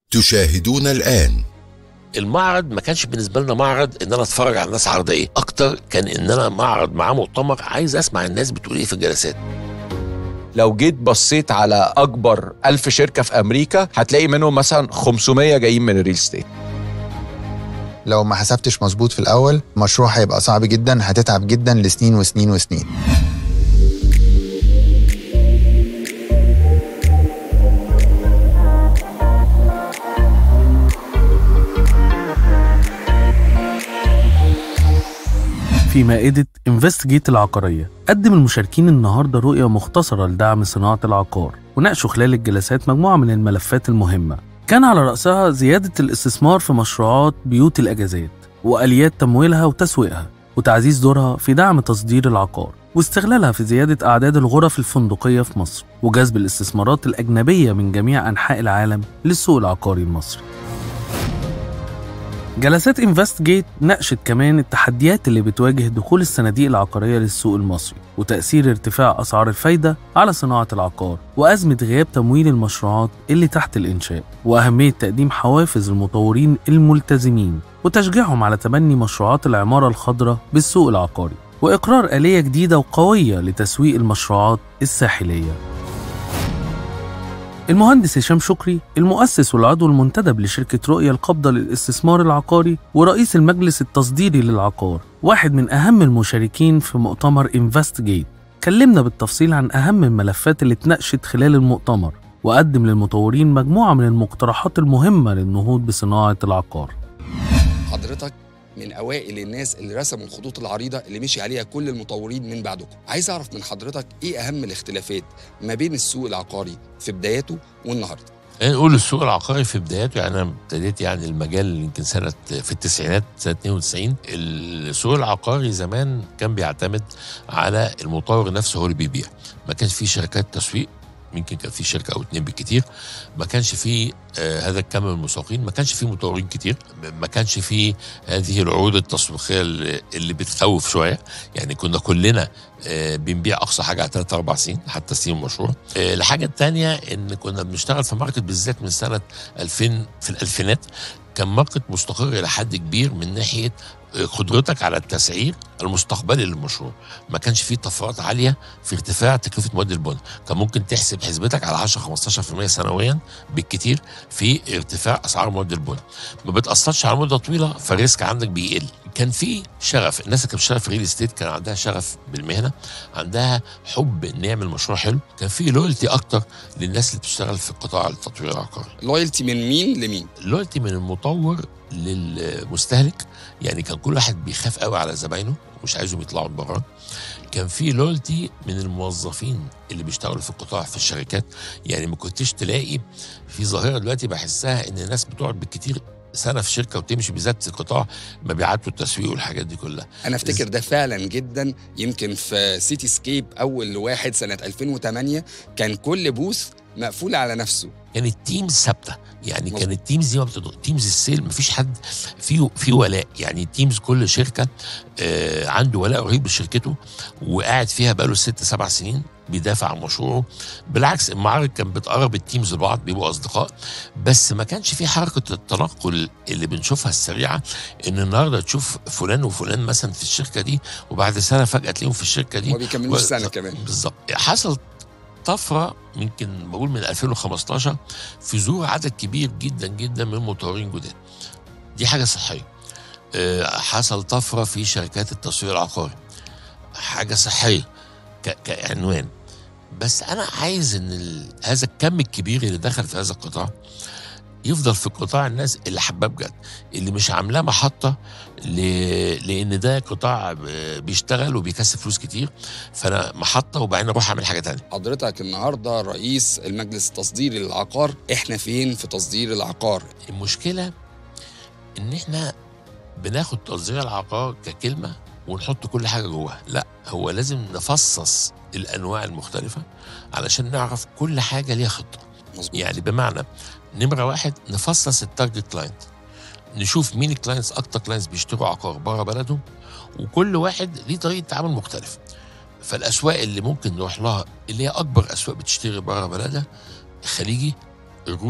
تشاهدون الآن المعرض ما كانش بالنسبه لنا معرض ان انا اتفرج على الناس عرض ايه اكتر كان ان انا معرض معاه مؤتمر عايز اسمع الناس بتقول ايه في الجلسات لو جيت بصيت على اكبر ألف شركه في امريكا هتلاقي منهم مثلا 500 جايين من الريل ستيت لو ما حسبتش مظبوط في الاول المشروع هيبقى صعب جدا هتتعب جدا لسنين وسنين وسنين في مائدة انفستجيت العقارية قدم المشاركين النهاردة رؤية مختصرة لدعم صناعة العقار وناقشوا خلال الجلسات مجموعة من الملفات المهمة كان على رأسها زيادة الاستثمار في مشروعات بيوت الأجازات وآليات تمويلها وتسويقها وتعزيز دورها في دعم تصدير العقار واستغلالها في زيادة أعداد الغرف الفندقية في مصر وجذب الاستثمارات الأجنبية من جميع أنحاء العالم للسوق العقاري المصري جلسات انفست جيت ناقشت كمان التحديات اللي بتواجه دخول الصناديق العقارية للسوق المصري وتأثير ارتفاع أسعار الفايدة على صناعة العقار وأزمة غياب تمويل المشروعات اللي تحت الإنشاء وأهمية تقديم حوافز المطورين الملتزمين وتشجيعهم على تبني مشروعات العمارة الخضراء بالسوق العقاري وإقرار آلية جديدة وقوية لتسويق المشروعات الساحلية المهندس هشام شكري المؤسس والعضو المنتدب لشركة رؤية القابضة للاستثمار العقاري ورئيس المجلس التصديري للعقار واحد من أهم المشاركين في مؤتمر انفست جيت كلمنا بالتفصيل عن أهم الملفات اللي اتناقشت خلال المؤتمر وقدم للمطورين مجموعة من المقترحات المهمة للنهوض بصناعة العقار حضرتك من اوائل الناس اللي رسموا الخطوط العريضه اللي مشي عليها كل المطورين من بعدكم عايز اعرف من حضرتك ايه اهم الاختلافات ما بين السوق العقاري في بداياته والنهارده يعني نقول السوق العقاري في بداياته يعني انا ابتديت يعني المجال يمكن سنه في التسعينات سنه 92 السوق العقاري زمان كان بيعتمد على المطور نفسه هو اللي بيبيع ما كانش في شركات تسويق يمكن كان في شركه او اتنين بالكتير ما كانش في آه هذا الكم من المسوقين ما كانش في مطورين كتير ما كانش في هذه العروض التسويقيه اللي, اللي بتخوف شويه يعني كنا كلنا آه بنبيع اقصى حاجه على 3 4 سنين حتى تسليم المشروع آه الحاجه الثانيه ان كنا بنشتغل في ماركت بالذات من سنه 2000 في الالفينات كان ماركت مستقر الى حد كبير من ناحيه قدرتك على التسعير المستقبلي للمشروع ما كانش فيه طفرات عاليه في ارتفاع تكلفه مواد البناء كان ممكن تحسب حسبتك على 10 15% سنويا بالكتير في ارتفاع اسعار مواد البناء ما بتاثرش على مده طويله فالريسك عندك بيقل كان في شغف الناس اللي كانت بتشتغل في ريل استيت كان عندها شغف بالمهنه عندها حب ان يعمل مشروع حلو كان في لويالتي اكتر للناس اللي بتشتغل في قطاع التطوير العقاري لويالتي من مين لمين لويالتي من المطور للمستهلك يعني كان كل واحد بيخاف قوي على زباينه ومش عايزهم يطلعوا بره كان في لويالتي من الموظفين اللي بيشتغلوا في القطاع في الشركات يعني ما كنتش تلاقي في ظاهره دلوقتي بحسها ان الناس بتقعد بالكتير سنه في شركه وتمشي بالذات في قطاع مبيعات والتسويق والحاجات دي كلها انا افتكر ده فعلا جدا يمكن في سيتي سكيب اول واحد سنه 2008 كان كل بوث مقفول على نفسه كانت يعني تيمز ثابته يعني كانت التيمز دي ما بتدخل تيمز السيل ما فيش حد في في ولاء يعني تيمز كل شركه آه عنده ولاء رهيب بشركته وقاعد فيها بقاله ست سبع سنين بيدافع عن مشروعه بالعكس المعارض كانت بتقرب التيمز لبعض بيبقوا اصدقاء بس ما كانش في حركه التنقل اللي بنشوفها السريعه ان النهارده تشوف فلان وفلان مثلا في الشركه دي وبعد سنه فجاه تلاقيهم في الشركه دي ما بيكملوش سنه كمان بالظبط حصل طفره يمكن بقول من 2015 في ظهور عدد كبير جدا جدا من المطورين جداد دي حاجه صحيه حصل طفره في شركات التسويق العقاري حاجه صحيه كعنوان بس انا عايز ان هذا الكم الكبير اللي دخل في هذا القطاع يفضل في قطاع الناس اللي حباه بجد اللي مش عاملاه محطه ل... لان ده قطاع بيشتغل وبيكسب فلوس كتير فانا محطه وبعدين اروح اعمل حاجه تانية حضرتك النهارده رئيس المجلس التصديري للعقار احنا فين في تصدير العقار المشكله ان احنا بناخد تصدير العقار ككلمه ونحط كل حاجه جواها لا هو لازم نفصص الانواع المختلفه علشان نعرف كل حاجه ليها خطه مظبوط. يعني بمعنى نمره واحد نفصص التارجت كلاينت نشوف مين الكلاينتس اكتر كلاينتس بيشتروا عقار بره بلدهم وكل واحد ليه طريقه تعامل مختلف فالاسواق اللي ممكن نروح لها اللي هي اكبر اسواق بتشتري بره بلدها الخليجي الروسي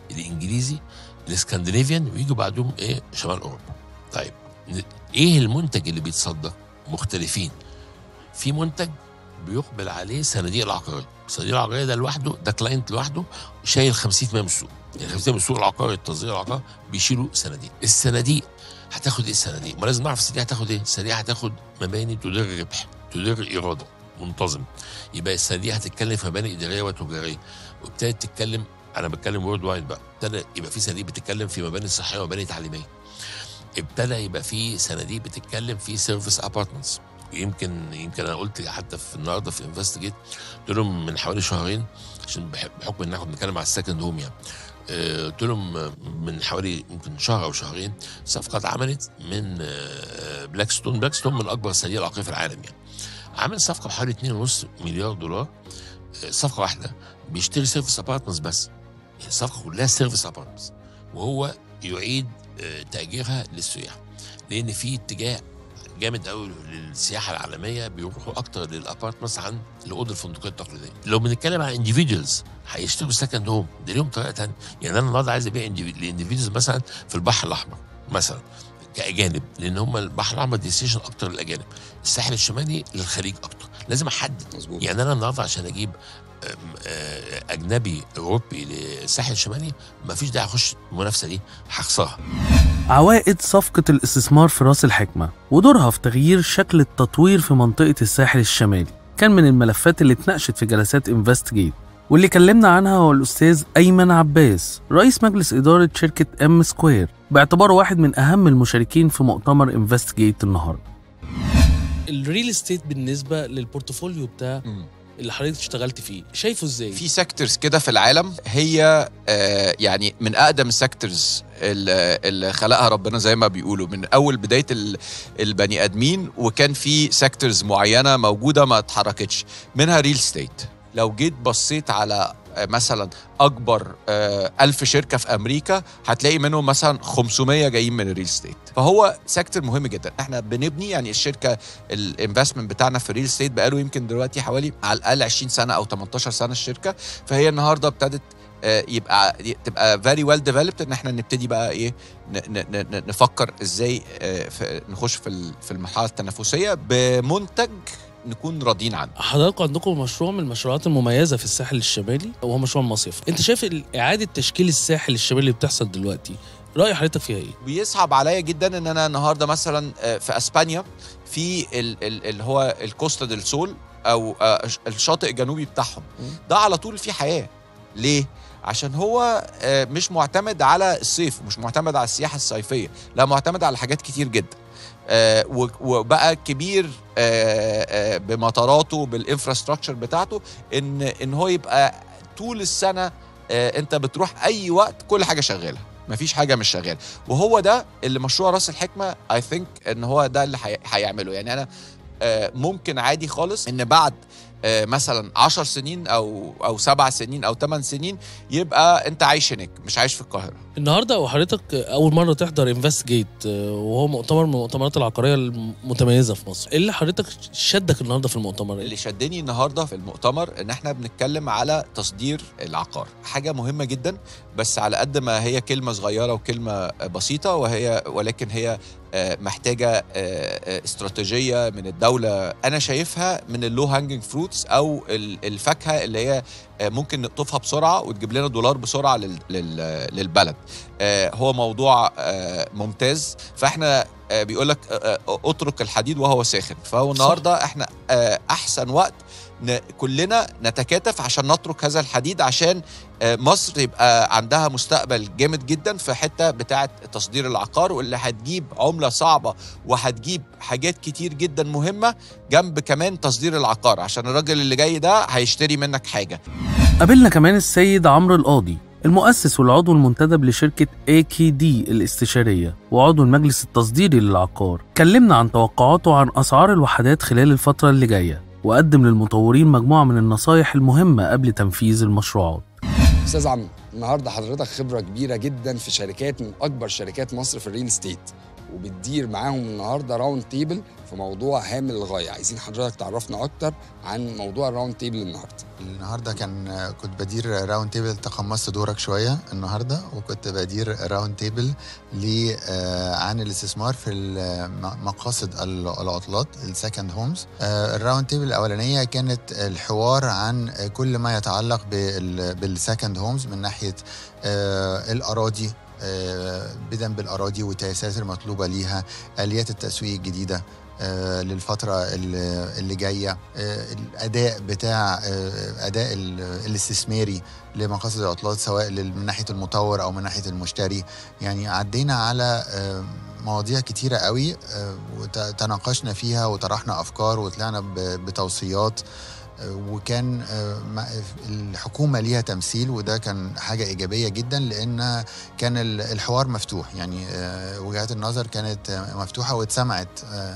الانجليزي الاسكندنافيان ويجوا بعدهم ايه شمال اوروبا طيب ن- ايه المنتج اللي بيتصدر مختلفين في منتج بيقبل عليه صناديق العقاريه الصناديق العقاريه ده لوحده ده كلاينت لوحده شايل 50% من السوق يعني 50% من السوق العقاري التصدير العقاري بيشيلوا صناديق الصناديق هتاخد ايه الصناديق؟ ما لازم نعرف الصناديق هتاخد ايه؟ الصناديق هتاخد مباني تدر ربح تدر ايراد منتظم يبقى الصناديق هتتكلم في مباني اداريه وتجاريه وابتدت تتكلم انا بتكلم وورد وايد بقى ابتدى يبقى في صناديق بتتكلم في مباني صحيه ومباني تعليميه ابتدى يبقى في صناديق بتتكلم في سيرفيس ابارتمنتس يمكن يمكن انا قلت حتى في النهارده في انفستيجيت قلت لهم من حوالي شهرين عشان بح- بحكم ان احنا بنتكلم على السكند هوم يعني آه، قلت لهم آه، من حوالي يمكن شهر او شهرين صفقه اتعملت من آه، بلاك ستون بلاك ستون من اكبر الصناديق العقاريه في العالم يعني عامل صفقه بحوالي 2.5 مليار دولار آه، صفقه واحده بيشتري سيرفيس ابارتمنتس بس يعني الصفقه كلها سيرفيس ابارتمنتس وهو يعيد آه، تاجيرها للسياح لان في اتجاه جامد قوي للسياحه العالميه بيروحوا اكتر للابارتمنتس عن الاوضه الفندقيه التقليديه لو بنتكلم عن انديفيدوالز هيشتروا سكند هوم ده ليهم طريقه ثانيه يعني انا النهارده عايز ابيع الانديفيدوالز مثلا في البحر الاحمر مثلا كاجانب لان هم البحر الاحمر ديستنيشن اكتر للاجانب الساحل الشمالي للخليج اكتر لازم احدد مظبوط يعني انا النهارده عشان اجيب أم، آه، اجنبي اوروبي للساحل الشمالي ما فيش داعي اخش المنافسه دي هخسرها عوائد صفقة الاستثمار في راس الحكمة ودورها في تغيير شكل التطوير في منطقة الساحل الشمالي كان من الملفات اللي اتناقشت في جلسات انفست جيت واللي كلمنا عنها هو الأستاذ أيمن عباس رئيس مجلس إدارة شركة أم سكوير باعتباره واحد من أهم المشاركين في مؤتمر انفست جيت النهاردة الريل استيت بالنسبه للبورتفوليو بتاع مم. اللي حضرتك اشتغلت فيه شايفه ازاي في سيكتورز كده في العالم هي آه، يعني من اقدم السيكتورز اللي اللي خلقها ربنا زي ما بيقولوا من اول بدايه ال- البني ادمين وكان في سيكتورز معينه موجوده ما اتحركتش منها ريل ستيت لو جيت بصيت على آه، مثلا اكبر آه، ألف شركه في امريكا هتلاقي منهم مثلا 500 جايين من الريل ستيت فهو سيكتور مهم جدا احنا بنبني يعني الشركه الانفستمنت بتاعنا في الريل ستيت بقاله يمكن دلوقتي حوالي على الاقل 20 سنه او 18 سنه الشركه فهي النهارده ابتدت آه، يبقى تبقى فيري ويل ديفلوبد ان احنا نبتدي بقى ايه ن- ن- ن- نفكر ازاي آه، في- نخش في ال- في المرحله التنافسيه بمنتج نكون راضيين عنه حضراتكم عندكم مشروع من المشروعات المميزه في الساحل الشمالي وهو مشروع المصيف انت شايف ال- اعاده تشكيل الساحل الشمالي اللي بتحصل دلوقتي راي حضرتك فيها ايه بيصعب عليا جدا ان انا النهارده مثلا آه، في اسبانيا في ال- ال- اللي هو الكوستا ديل سول او آه، الشاطئ الجنوبي بتاعهم مم. ده على طول في حياه ليه عشان هو آه، مش معتمد على الصيف مش معتمد على السياحه الصيفيه لا معتمد على حاجات كتير جدا آه، و- وبقى كبير آه، آه، بمطاراته بالانفراستراكشر بتاعته ان ان هو يبقى طول السنه آه، انت بتروح اي وقت كل حاجه شغاله مفيش حاجه مش شغاله وهو ده اللي مشروع راس الحكمه اي ثينك ان هو ده اللي هي- هيعمله يعني انا آه، ممكن عادي خالص ان بعد آه، مثلا 10 سنين او او سبع سنين او ثمان سنين يبقى انت عايش هناك مش عايش في القاهره النهارده وحضرتك اول مره تحضر انفست جيت وهو مؤتمر من المؤتمرات العقاريه المتميزه في مصر ايه اللي حضرتك شدك النهارده في المؤتمر اللي شدني النهارده في المؤتمر ان احنا بنتكلم على تصدير العقار حاجه مهمه جدا بس على قد ما هي كلمه صغيره وكلمه بسيطه وهي ولكن هي آه، محتاجه آه، آه، استراتيجيه من الدوله انا شايفها من اللو هانجنج فروتس او ال- الفاكهه اللي هي آه، ممكن نقطفها بسرعه وتجيب لنا دولار بسرعه لل- لل- للبلد آه، هو موضوع آه، ممتاز فاحنا بيقول لك اترك الحديد وهو ساخن فهو النهارده احنا آه، احسن وقت ن- كلنا نتكاتف عشان نترك هذا الحديد عشان آه، مصر يبقى عندها مستقبل جامد جدا في حته بتاعه تصدير العقار واللي هتجيب عمله صعبه وهتجيب حاجات كتير جدا مهمه جنب كمان تصدير العقار عشان الراجل اللي جاي ده هيشتري منك حاجه قابلنا كمان السيد عمرو القاضي المؤسس والعضو المنتدب لشركة AKD الاستشارية وعضو المجلس التصديري للعقار كلمنا عن توقعاته عن أسعار الوحدات خلال الفترة اللي جاية وقدم للمطورين مجموعة من النصايح المهمة قبل تنفيذ المشروعات استاذ عمرو النهارده حضرتك خبره كبيره جدا في شركات من اكبر شركات مصر في الريل استيت وبتدير معاهم النهارده راوند تيبل في موضوع هام للغايه عايزين حضرتك تعرفنا اكتر عن موضوع الراوند تيبل النهارده النهارده كان كنت بدير راوند تيبل تقمصت دورك شويه النهارده وكنت بدير راوند تيبل ل آه، عن الاستثمار في الم- مقاصد ال- العطلات السكند هومز الراوند تيبل الاولانيه كانت الحوار عن كل ما يتعلق بال- بالسكند هومز من ناحيه آه، الاراضي آه، بدءا بالاراضي والتيسيرات المطلوبه ليها اليات التسويق الجديده آه، للفترة اللي اللي جاية آه، الأداء بتاع آه، أداء ال- الاستثماري لمقاصد العطلات سواء لل- من ناحية المطور أو من ناحية المشتري يعني عدينا على آه، مواضيع كتيرة قوي آه، وتناقشنا فيها وطرحنا أفكار وطلعنا ب- بتوصيات آه، وكان آه، ما- الحكومة ليها تمثيل وده كان حاجة إيجابية جدا لأن كان ال- الحوار مفتوح يعني آه، وجهات النظر كانت آه، مفتوحة واتسمعت آه،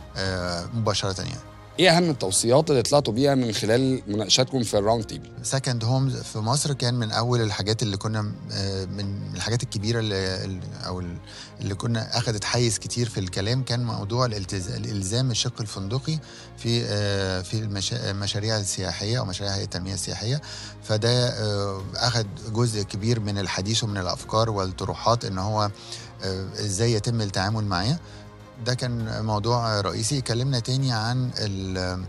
آه، مباشرة يعني ايه اهم التوصيات اللي طلعتوا بيها من خلال مناقشاتكم في الراوند تيبل سكند هومز في مصر كان من اول الحاجات اللي كنا آه، من الحاجات الكبيره اللي اللي- او ال- اللي كنا اخذت حيز كتير في الكلام كان موضوع الالتز- الالزام الشق الفندقي في آه، في المشا- المشاريع السياحيه او مشاريع هيئه التنميه السياحيه فده آه، اخذ جزء كبير من الحديث ومن الافكار والطروحات ان هو آه، ازاي يتم التعامل معاه ده كان موضوع رئيسي اتكلمنا تاني عن ال-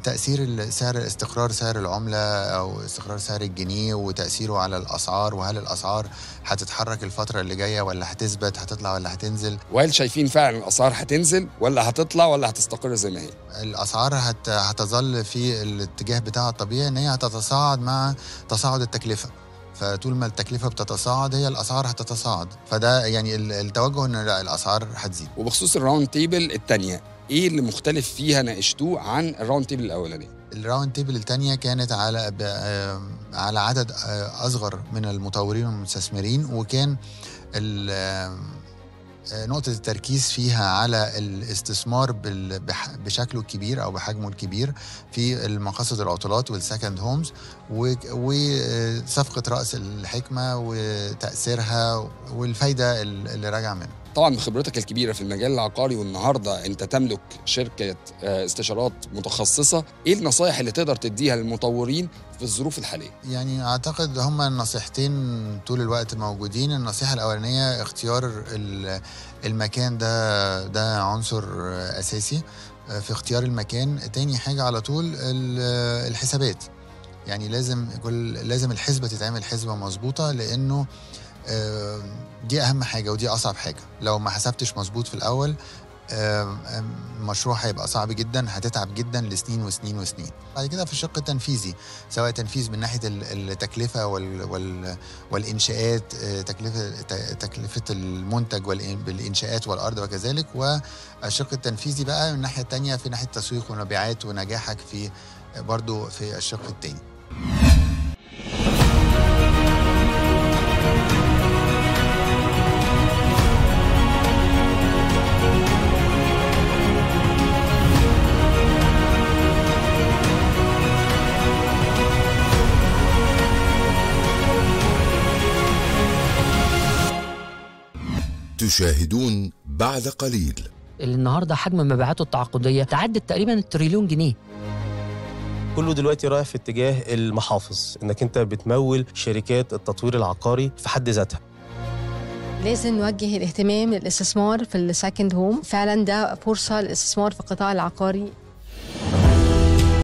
تأثير سعر استقرار سعر العملة أو استقرار سعر الجنيه وتأثيره على الأسعار وهل الأسعار هتتحرك الفترة اللي جاية ولا هتثبت هتطلع ولا هتنزل وهل شايفين فعلا الاسعار هتنزل ولا هتطلع ولا هتستقر زي ما هي الأسعار هت هتظل في الاتجاه بتاعها الطبيعي إن هي هتتصاعد مع تصاعد التكلفة فطول ما التكلفة بتتصاعد هي الأسعار هتتصاعد فده يعني ال- التوجه إن لا الأسعار هتزيد وبخصوص الراوند تيبل الثانيه ايه اللي مختلف فيها ناقشتوه عن الراوند تيبل الاولانيه الراوند تيبل التانية كانت على ب- آم، على عدد آه، أصغر من المطورين والمستثمرين وكان ال- آم، آه، نقطة التركيز فيها على الاستثمار بال- بح- بشكله الكبير أو بحجمه الكبير في المقاصد العطلات والسكند هومز و- وصفقة رأس الحكمة وتأثيرها والفايدة اللي راجعة منه طبعا بخبرتك الكبيره في المجال العقاري والنهارده انت تملك شركه آه، استشارات متخصصه ايه النصائح اللي تقدر تديها للمطورين في الظروف الحاليه يعني اعتقد هما النصيحتين طول الوقت موجودين النصيحه الاولانيه اختيار ال- المكان ده ده عنصر اساسي في اختيار المكان تاني حاجه على طول ال- الحسابات يعني لازم كل لازم الحسبه تتعمل حسبه مظبوطه لانه آه، دي اهم حاجه ودي اصعب حاجه لو ما حسبتش مظبوط في الاول آم، آم، المشروع هيبقى صعب جدا هتتعب جدا لسنين وسنين وسنين بعد كده في الشق التنفيذي سواء تنفيذ من ناحيه ال- التكلفه وال وال والانشاءات آه، تكلفه ت- تكلفه المنتج والإن- بالانشاءات والارض وكذلك والشق التنفيذي بقى من الناحيه الثانيه في ناحيه التسويق والمبيعات ونجاحك في برضو في الشق الثاني تشاهدون بعد قليل اللي النهارده حجم مبيعاته التعاقديه تعدت تقريبا التريليون جنيه كله دلوقتي رايح في اتجاه المحافظ انك انت بتمول شركات التطوير العقاري في حد ذاتها لازم نوجه الاهتمام للاستثمار في السكند هوم فعلا ده فرصة للاستثمار في القطاع العقاري